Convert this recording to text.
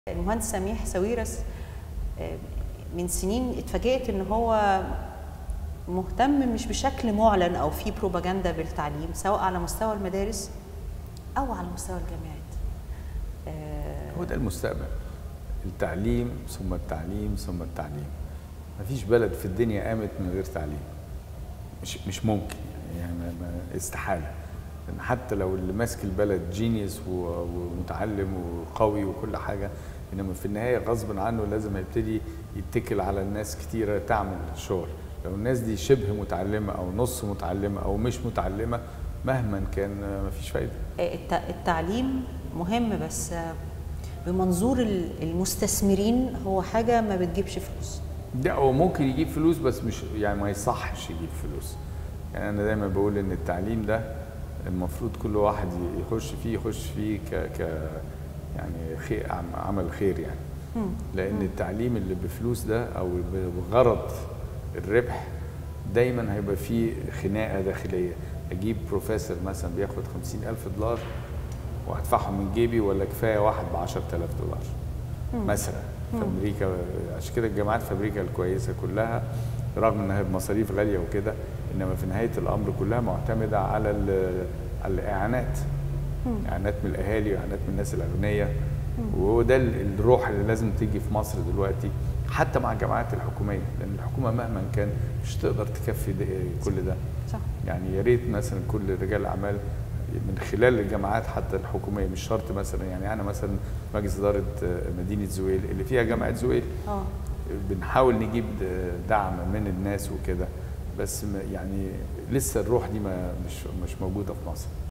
المهندس سميح ساويرس آه، من سنين اتفاجئت ان هو مهتم مش بشكل معلن او في بروباجندا بالتعليم سواء على مستوى المدارس او على مستوى الجامعات آه، هو ده المستقبل التعليم ثم التعليم ثم التعليم مفيش بلد في الدنيا قامت من غير تعليم مش مش ممكن يعني ما- ما- استحاله لان حتى لو اللي ماسك البلد جينيوس و- ومتعلم وقوي وكل حاجه انما في النهايه غصب عنه لازم يبتدي يتكل على الناس كتيره تعمل الشغل لو الناس دي شبه متعلمه او نص متعلمه او مش متعلمه مهما كان آه، مفيش فايده آه، الت- التعليم مهم بس آه، بمنظور ال- المستثمرين هو حاجه ما بتجيبش فلوس لا هو ممكن يجيب فلوس بس مش يعني ما يصحش يجيب فلوس يعني انا دايما بقول ان التعليم ده المفروض كل واحد يخش فيه يخش فيه ك ك يعني خير عم- عمل خير يعني مم. لان التعليم اللي بفلوس ده او بغرض الربح دايما هيبقى فيه خناقه داخليه اجيب بروفيسور مثلا بياخد خمسين الف دولار وهدفعهم من جيبي ولا كفايه واحد ب 10000 دولار مثلا في امريكا عشان كده الجامعات في امريكا الكويسه كلها رغم انها بمصاريف غاليه وكده انما في نهايه الامر كلها معتمده على ال- على الاعانات اعانات من الاهالي واعانات من الناس الاغنياء وهو ده ال- الروح اللي لازم تيجي في مصر دلوقتي حتى مع الجامعات الحكوميه لان الحكومه مهما كان مش تقدر تكفي ده كل ده صح يعني يا ريت مثلا كل رجال الاعمال من خلال الجامعات حتى الحكوميه مش شرط مثلا يعني انا مثلا مجلس اداره مدينه زويل اللي فيها جامعه زويل اه بنحاول نجيب دعم من الناس وكده بس ما- يعني لسه الروح دي ما مش مش موجوده في مصر